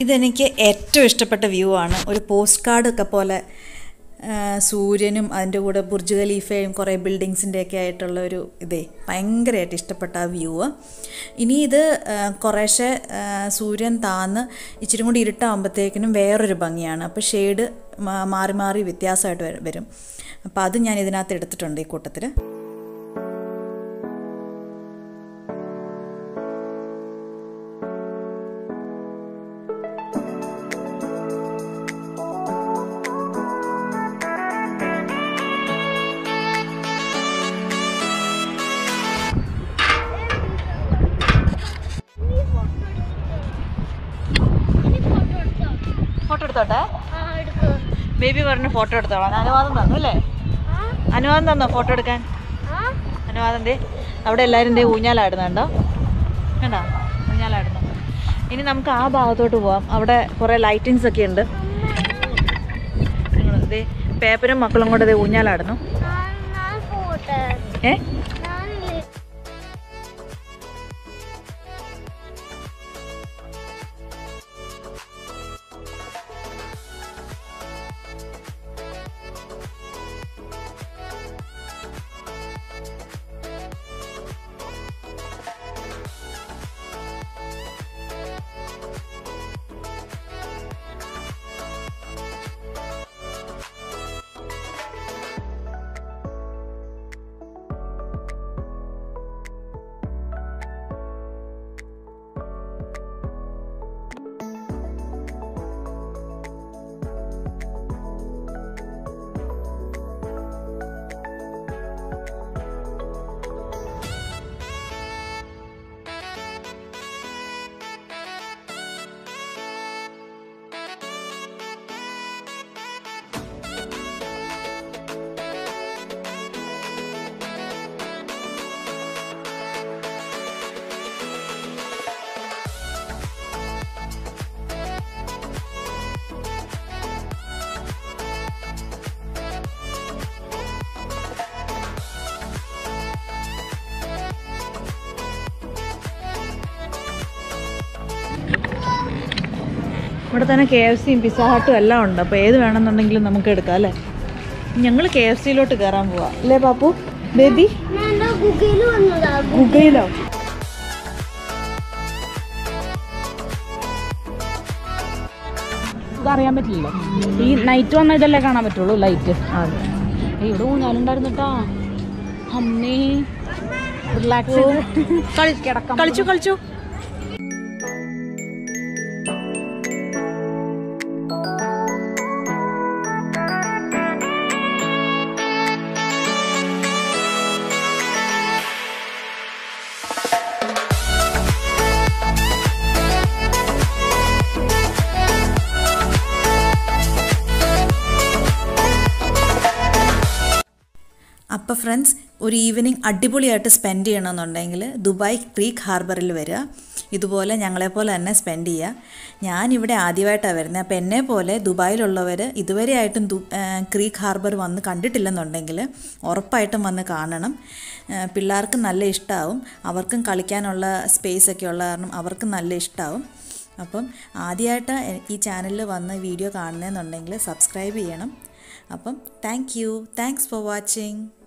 ഇതെനിക്ക് ഏറ്റവും ഇഷ്ടപ്പെട്ട വ്യൂ ആണ് ഒരു പോസ്റ്റ് കാർഡ് ഒക്കെ പോലെ ആ, സൂര്യനും അതിൻ്റെ കൂടെ ബുർജ് ഖലീഫയും കുറേ ബിൽഡിങ്സിൻ്റെ ഒക്കെ ആയിട്ടുള്ള ഒരു ഇതേ ഭയങ്കരമായിട്ട് ഇഷ്ടപ്പെട്ട ആ വ്യൂ ഇനി ഇത് ആ, കുറേശ്ശെ ആ, സൂര്യൻ താന്ന് ഇച്ചിരി കൂടി ഇരുട്ടാകുമ്പോഴത്തേക്കിനും വേറൊരു ഭംഗിയാണ് അപ്പോൾ ഷെയ്ഡ് മാറി മാറി വ്യത്യാസമായിട്ട് വരും- വരും അപ്പോൾ അത് ഞാൻ ഇതിനകത്ത് എടുത്തിട്ടുണ്ട് ഈ കൂട്ടത്തിൽ ഫോട്ടോ എടുത്തോട്ടെ ബേബി പറഞ്ഞ് ഫോട്ടോ എടുത്തോളാം അനുവാദം തന്നു അല്ലേ അനുവാദം തന്നോ ഫോട്ടോ എടുക്കാൻ അനുവാദം ദേ അവിടെ എല്ലാവരും ദേ ഊഞ്ഞാലാടുന്നുണ്ടോ കണ്ടോ ഊഞ്ഞാലാടുന്നു ഇനി നമുക്ക് ആ ഭാഗത്തോട്ട് പോവാം അവിടെ കുറേ ലൈറ്റിങ്സ് ഒക്കെ ഉണ്ട് നിങ്ങൾ ദേ പേപ്പറും മക്കളും കൂടെ ദേ ഊഞ്ഞാലാടുന്നു ഏ ഇവിടെ തന്നെ കെ എഫ് സിയും പിസ്സ ഹട്ടും എല്ലാം ഉണ്ട് അപ്പോൾ ഏത് വേണമെന്നുണ്ടെങ്കിലും നമുക്ക് എടുക്കാം അല്ലേ ഞങ്ങൾ കെ എഫ് സിയിലോട്ട് കയറാൻ പോവാം അല്ലേ പാപ്പു ബേബി ഗുഗയിലോ അറിയാൻ പറ്റില്ലല്ലോ ഈ നൈറ്റ് വന്ന ഇതല്ലേ കാണാൻ പറ്റുള്ളൂ ലൈറ്റ് അതെ ഇവിടെ ഊഞ്ഞാലുണ്ടായിരുന്നിട്ടാ അമ്മേ റിലാക്സ് കിടക്കാം കളിച്ചു കളിച്ചു അപ്പോൾ ഫ്രണ്ട്സ് ഒരു ഈവനിങ് അടിപൊളിയായിട്ട് സ്പെൻഡ് ചെയ്യണമെന്നുണ്ടെങ്കിൽ ദുബായ് ക്രീക്ക് ഹാർബറിൽ വരിക ഇതുപോലെ ഞങ്ങളെപ്പോലെ തന്നെ സ്പെൻഡ് ചെയ്യുക ഞാനിവിടെ ആദ്യമായിട്ടാണ് വരുന്നത് അപ്പോൾ എന്നെ പോലെ ദുബായിലുള്ളവർ ഇതുവരെയായിട്ടും ദു ആ, ക്രീക്ക് ഹാർബർ വന്ന് കണ്ടിട്ടില്ലെന്നുണ്ടെങ്കിൽ ഉറപ്പായിട്ടും വന്ന് കാണണം ആ, പിള്ളേർക്ക് നല്ല ഇഷ്ടമാവും അവർക്കും കളിക്കാനുള്ള സ്പേസ് ഒക്കെ ഉള്ള കാരണം അവർക്കും നല്ല ഇഷ്ടമാവും അപ്പം ആദ്യമായിട്ട് ഈ ചാനലിൽ വന്ന് വീഡിയോ കാണുന്നതെന്നുണ്ടെങ്കിൽ സബ്സ്ക്രൈബ് ചെയ്യണം അപ്പം thank you thanks for watching